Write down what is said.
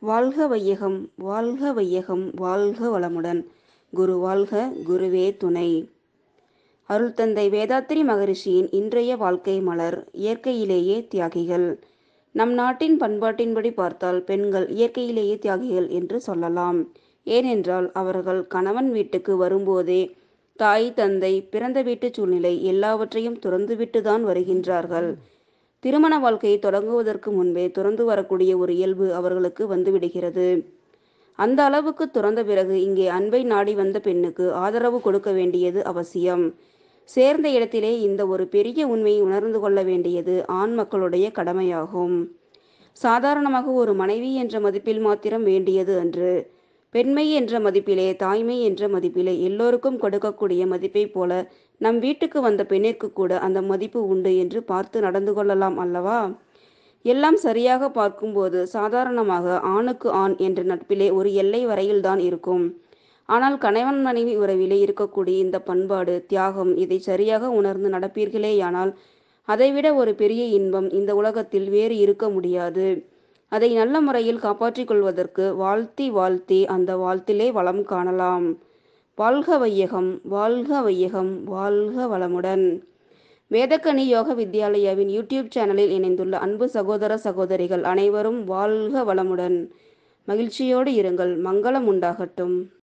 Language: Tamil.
வாழ்க வையகம் வாழ்க வையகம் வாழ்க வளமுடன் குரு வாழ்க குருவே துணை அருள் தந்தை வேதாத்திரி மகரிஷியின் இன்றைய வாழ்க்கை மலர் இயற்கையிலேயே தியாகிகள் நம் நாட்டின் பண்பாட்டின்படி பார்த்தால் பெண்கள் இயற்கையிலேயே தியாகிகள் என்று சொல்லலாம் ஏனென்றால் அவர்கள் கணவன் வீட்டுக்கு வரும்போதே தாய் தந்தை பிறந்த வீட்டு சூழ்நிலை எல்லாவற்றையும் துறந்துவிட்டுதான் வருகின்றார்கள் திருமண வாழ்க்கையை தொடங்குவதற்கு முன்பே துறந்து வரக்கூடிய ஒரு இயல்பு அவர்களுக்கு வந்துவிடுகிறது அந்த அளவுக்கு துறந்த பிறகு இங்கே அன்பை நாடி வந்த பெண்ணுக்கு ஆதரவு கொடுக்க வேண்டியது அவசியம் சேர்ந்த இடத்திலே இந்த ஒரு பெரிய உண்மையை உணர்ந்து கொள்ள வேண்டியது ஆண் மக்களுடைய கடமையாகும் சாதாரணமாக ஒரு மனைவி என்ற மதிப்பில் மாத்திரம் வேண்டியது அன்று பெண்மை என்ற மதிப்பிலே தாய்மை என்ற மதிப்பிலே எல்லோருக்கும் கொடுக்கக்கூடிய மதிப்பை போல நம் வீட்டுக்கு வந்த பெண்ணிற்கு கூட அந்த மதிப்பு உண்டு என்று பார்த்து நடந்து கொள்ளலாம் அல்லவா எல்லாம் சரியாக பார்க்கும்போது சாதாரணமாக ஆணுக்கு ஆண் என்ற நட்பிலே ஒரு எல்லை வரையில்தான் இருக்கும் ஆனால் கணவன் மனைவி உறவிலே இருக்கக்கூடிய இந்த பண்பாடு தியாகம் இதை சரியாக உணர்ந்து நடப்பீர்களேயானால் அதைவிட ஒரு பெரிய இன்பம் இந்த உலகத்தில் வேறு இருக்க முடியாது அதை நல்ல முறையில் காப்பாற்றிக் கொள்வதற்கு வாழ்த்தி வாழ்த்தி அந்த வாழ்த்திலே வளம் காணலாம் வாழ்க வையகம் வாழ்க வையகம் வாழ்க வளமுடன் வேதக்கனி யோக வித்யாலயாவின் யூடியூப் சேனலில் இணைந்துள்ள அன்பு சகோதர சகோதரிகள் அனைவரும் வாழ்க வளமுடன் மகிழ்ச்சியோடு இருங்கள் மங்களம் உண்டாகட்டும்